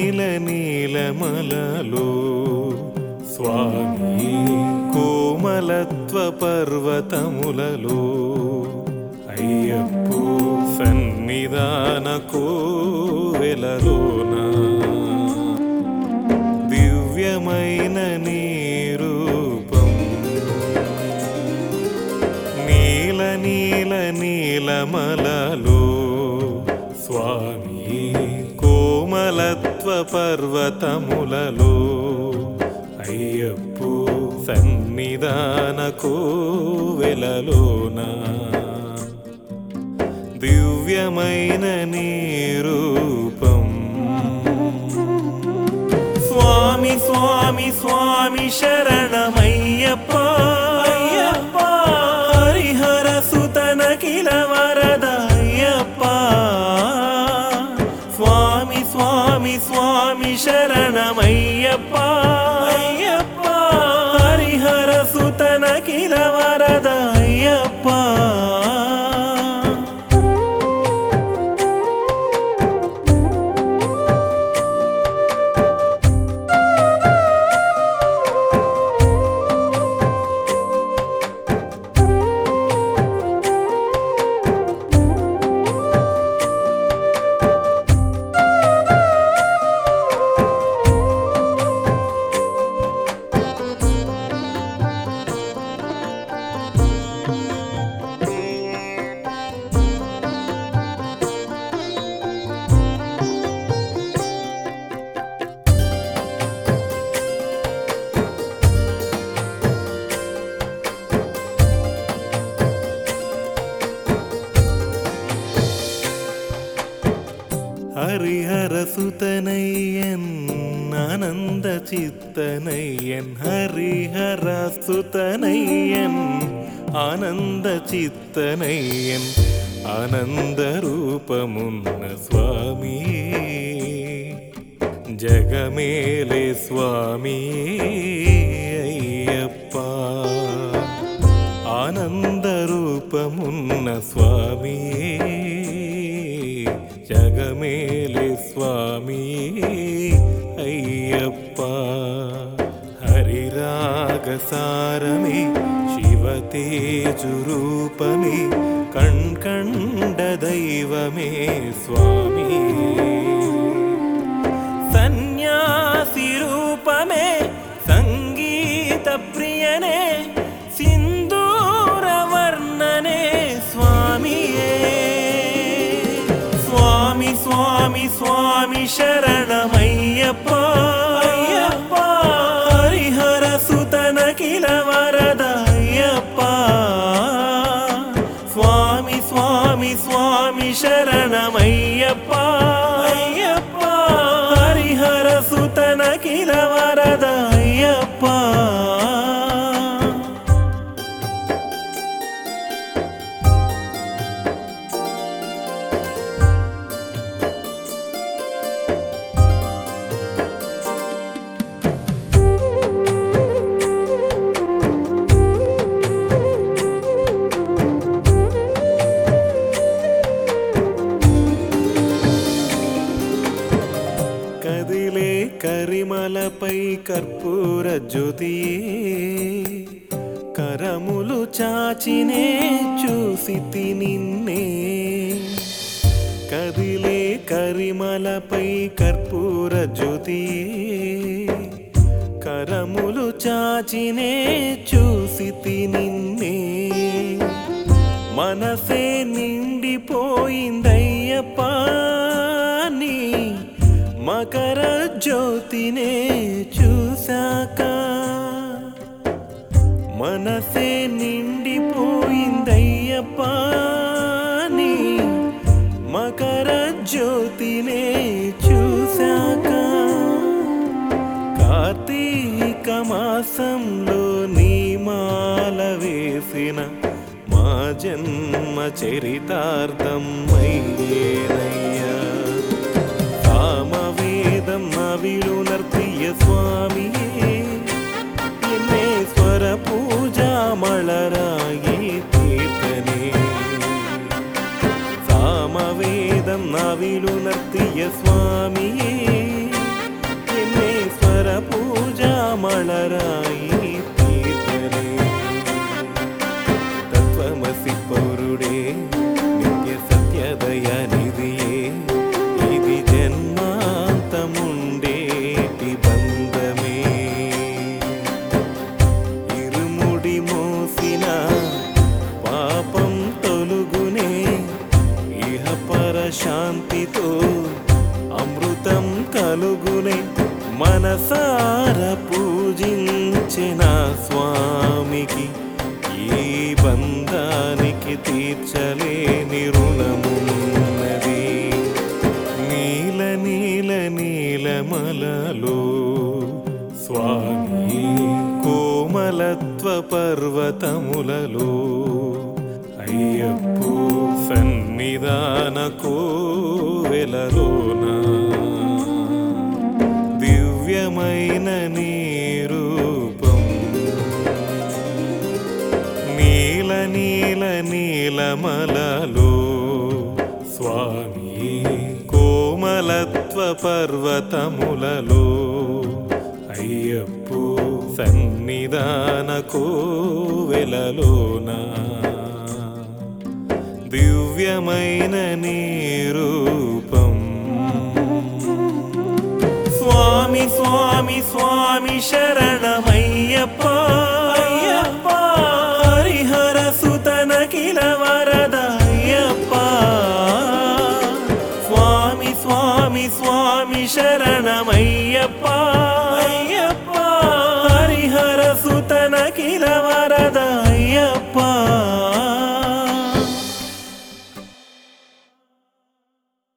నీల నీలమలలో స్వామి కోమలత్వ పర్వతములలో అయ్యప్పో సన్నిధాన కోవెలలోనా దివ్యమైన నీ రూపం నీల నీల నీలమలలో స్వామి కోమలత్వ పర్వతములలో అయ్యప్పో సన్నిధాన కోవెలలోనా దివ్యమైన నీ రూపం స్వామి స్వామి స్వామి శరణమయ్యప్ప అయ్యప్ప హరిహర సుతన కిల వరద అయ్యప్ప స్వామి స్వామి స్వామి శరణమయ్యప్ప అయ్యప్ప హరిహర సుతన కిల వరద అయ్యప్ప ஹரிஹர சுதனையன் ஆனந்த சித்தனையன் ஹரிஹர சுதனையன் ஆனந்த சித்தனையன் ஆனந்த ரூபமுన్న స్వామియే జగమేలే స్వామి అయ్యప్ప ఆనంద రూపమున్న స్వామి జగమేలే స్వామి అయ్యప్ప హరిరాగసారమే శివతేజు రూపమే కణ్కండ దైవమే స్వామి సన్యాసి రూపమే సంగీత ప్రియనే సింధూర వర్ణనే స్వామియే స్వామి స్వామి స్వామి శరణమయ్యప్ప అయ్యప్ప హరిహర సుతన కిల వరద అయ్యప్ప స్వామి స్వామి స్వామి శరణమయ్యప్ప అయ్యప్ప హరిహర సుతన కిల వరద అయ్యప్ప కదిలే కరిమలపై కర్పూర జ్యోతియే కరములు చాచినే చూసి నిన్నే కదిలే కరిమలపై కర్పూర జ్యోతియే కరములు చాచినే చూసి నిన్నే మనసే నిండిపోయిందయ్యప్ప నీ మకర జ్యోతినే చూశాక మనసే నిండిపోయిందయ్యప్ప నీ మకర జ్యోతినే చూశాక కార్తీక మాసంలో నీ మాల వేసిన మా జన్మ చరితార్థం అయ్యేనయ్యా సామవేదం నవిలునర్తియ స్వామియే ఎన్నేశ్వర పూజా మళరాయి తీర్థనే సామవేదం నవిలునర్తియ స్వామియే మలరాయి తీర్థనే తత్వమసి పౌరుడే నిత్య సత్యదయ నిధియే ఇది జన్మాంతముండేటి బంధమే ఇరుముడి మోసిన పాపం తొలుగునే ఇహ పర శాంతితో అమృతం కలుగునే మనసార పూజించిన స్వామికి ఈ బంధానికి తీర్చలేని రుణమున్నది నీల నీల నీలమలలో స్వామి కోమలత్వ పర్వతములలో అయ్యప్పో సన్నిధాన కోవెలలోనా దివ్యమైన నీ రూపం నీల నీల నీలమలలో స్వామి కోమలత్వ పర్వతములలో అయ్యప్పో సన్నిధాన కోవెలలోనా దివ్యమైన నీ రూపం స్వామి స్వామి స్వామి శరణమయ్యప్ప అయ్యప్ప హరిహర సుతన కిల వరద అయ్యప్ప స్వామి స్వామి స్వామి శరణమయ్యప్ప అయ్యప్ప హరిహర సుతన కిల